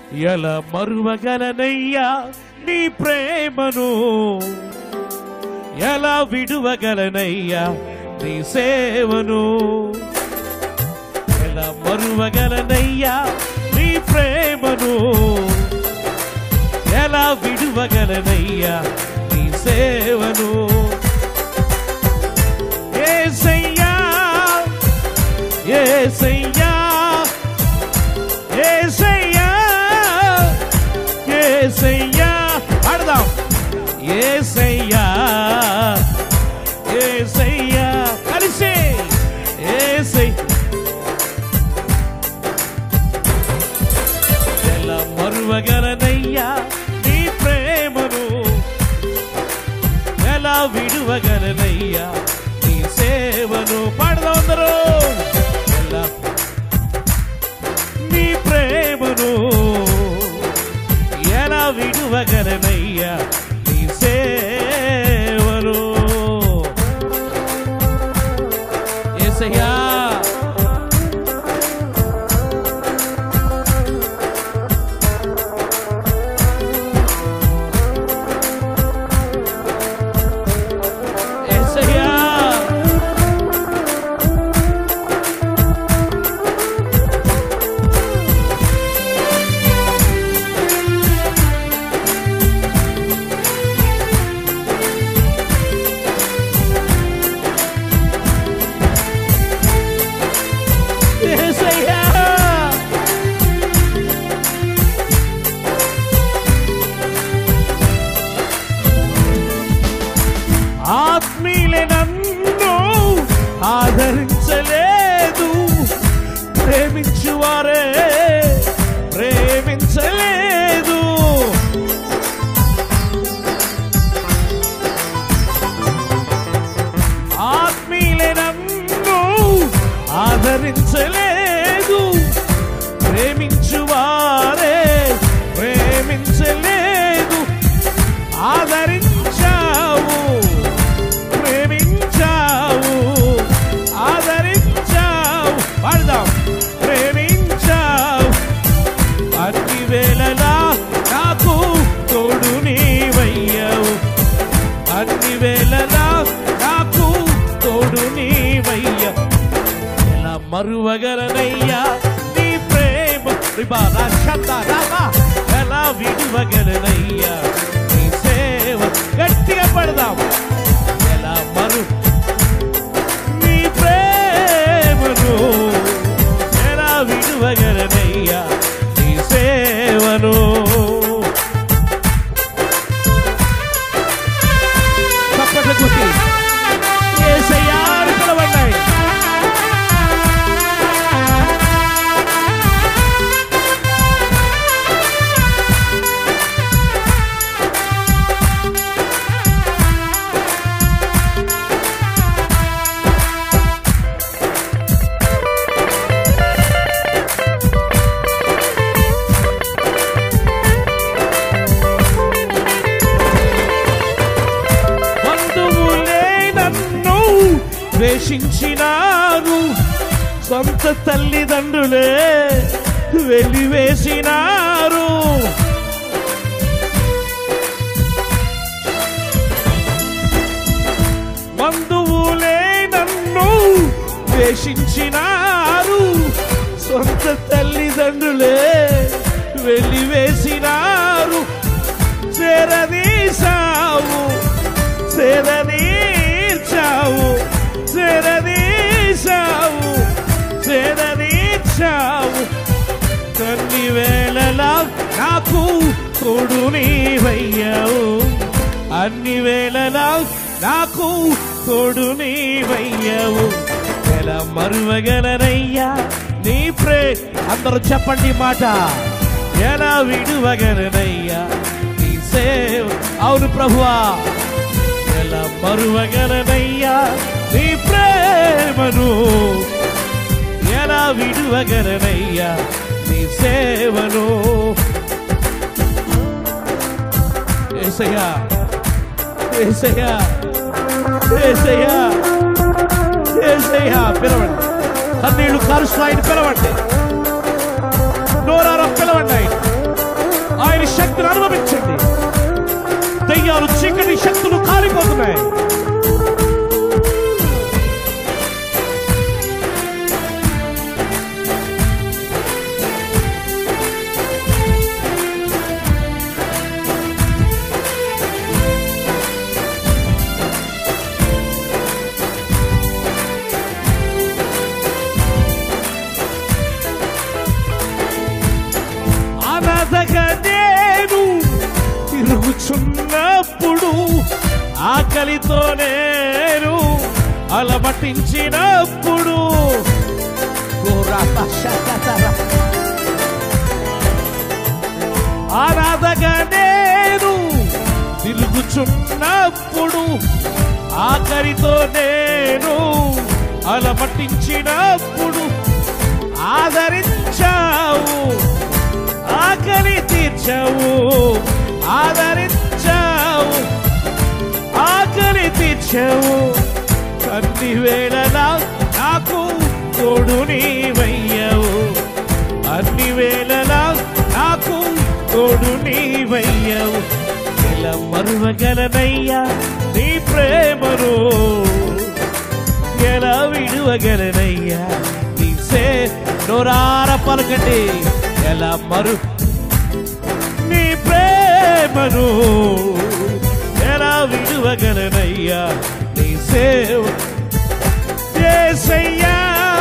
ఎలా మరువగలనయ్యా నీ ప్రేమను ఎలా విడువగలనయ్యా నీ సేవను ఎలా మరువగలనయ్యా నీ ప్రేమను ఎలా విడువగలనయ్యా నీ సేవను ఏసయ్యా ఏసయ్యా ఏసయ్యా ఏసయ్యా ఆడదాం ఏసయ్యా ఏసయ్యా కలిసి ఏసై ఎలా మరువగలనయ్యా నీ ప్రేమను ఎలా విడువగలనయ్యా నీ సేవను పాడదాం అందరూ ఎలా నీ ప్రేమను ఎలా విడువగలనయ్యా నీ సేవను ఏసయ్యా ఏసయ్యా ఏసయ్యా ఆత్మీయులే నన్ను ఆదరించలేదు ప్రేమించువారే ప్రేమించలేదు ఆత్మీయులే నన్ను ఆదరించలేదు ప్రేమించువారే ప్రేమించలేదు ఆదరించావు ప్రేమించావు ఆదరించావు పాడదాం ప్రేమించావు అన్ని వేళలా నాకు తోడు నీవయ్యావు అన్ని వేళలా నాకు తోడు నీవయ్యా ఎలా మరువగలనయ్యా నీ ప్రేమ రిబా రాక్షత రామా ఎలా విడువగలనయ్యా నీ సేవ గట్టిగా పడదాం ఎలా మరు నీ ప్రేమను ఎలా విడువగలనయ్యా నీ సేవను చప్పట్లు కొట్టి ఏసయ్యా అని పిలవండి బంధువులే నన్ను ద్వేషించినారు సొంత తల్లిదండ్రులే వెలివేసినారు బంధువులే నన్ను ద్వేషించినారు సొంత తల్లిదండ్రులే వెలివేసినారు చేరదీశావు చేరదీర్చావు చేరదీశావు చేరదీర్చావు కన్ని వేళలా నాకు తోడు నీవయ్యావు అన్ని వేళలా నాకు తోడు నీవయ్యావు ఎలా మరువగలనయ్యా నీ ప్రే అందరూ చెప్పండి ఈ మాట ఎలా విడువగలనయ్యా నీ సేవ అవును ప్రభువా ఎలా మరువగలనయ్యా నీ ప్రేమను ఎలా విడువగలనయ్యా నీ సేవను ఏసయ్యా ఏసయ్యా ఏసయ్యా ఏసయ్యా పిలవండి కన్నీళ్లు కారుస్తూ ఆయన పిలవండి నోరారా పిలవండి ఆయన తిరుగుచున్నప్పుడు ఆకలితో నేను అలమటించినప్పుడు ఆరాధగా నేను తిరుగుచున్నప్పుడు ఆఖరితో నేను అలమటించినప్పుడు ఆదరించావు ఆకలి తీర్చావు ఆదరించావు ఆకలి తీర్చావు అన్ని వేళలా నాకు తోడు నీవయ్యావు అన్ని వేళలా నాకు తోడు నీవయ్యావు ఇలా మరువగలనయ్యా నీ ప్రేమను ఎలా విడువగలనయ్యా నీ సే నోరార పలకండి ఎలా మరు నీ ప్రేమను ఎలా విడువగలనయ్యా నీ సేవ ఏసయ్యా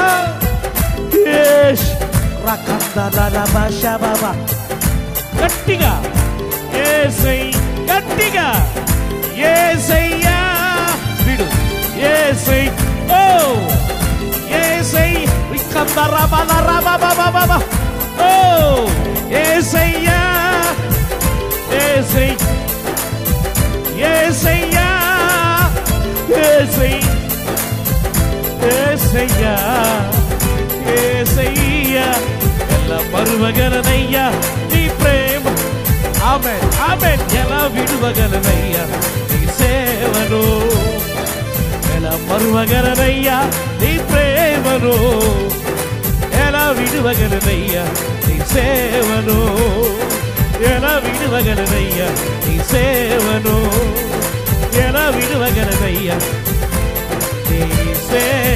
యేష్ రకందరబశబబ. గట్టిగా ఏసై గట్టిగా ఏసయ్యా విడు ఏసై ఓ ఏసై వికందరబలరబబబబ ఓ ఏసయ్యా ఏసై ఏసయ్యా ఏసై ఏసయ్యా ఏసయ్యా ఎలా మరువగలనయ్యా నీ ప్రేమ ఆమె ఆమె ఎలా విడువగలనయ్యా నీ సేవను ఎలా మరువగలనయ్యా నీ ప్రేమను ఎలా విడువగలనయ్యా నీ సేవను ఎలా విడువగలనయ్యా నీ సేవను ఎలా విడువగలనయ్యా నీ సేవ